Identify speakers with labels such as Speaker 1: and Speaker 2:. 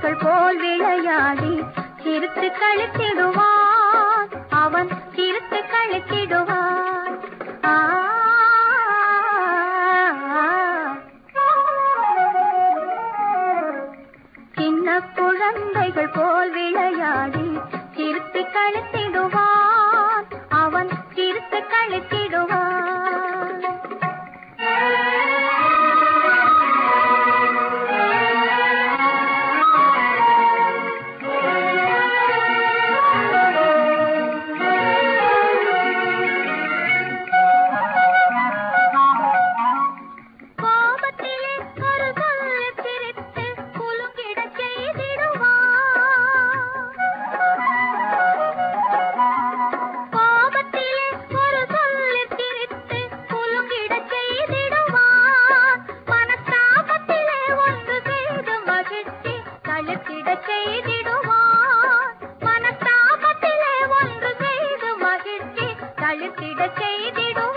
Speaker 1: குழந்தைகள் போல் விளையாடி சிரித்து கழித்திடுவான் அவன் சிரித்து கழித்திடுவான் ஆ சின்ன குழந்தைகள் போல் விளையாடி சிரித்து கழித்திடுவான் அவன் சிரித்து கழித்திடுவான் கோபத்திலே ஒரு சொல்லை சிரித்து குலுங்கிடச் செய்திடுவான். கோபத்திலே ஒரு சொல்லை சிரித்து குலுங்கிடச் செய்திடுவான். மனஸ்தாபத்திலே ஒன்று செய்து மகிழ்ச்சி கழித்திடச் செய்திடுவான். மனஸ்தாபத்திலே ஒன்று செய்து மகிழ்ச்சி கழித்திடச் செய்திடுவான்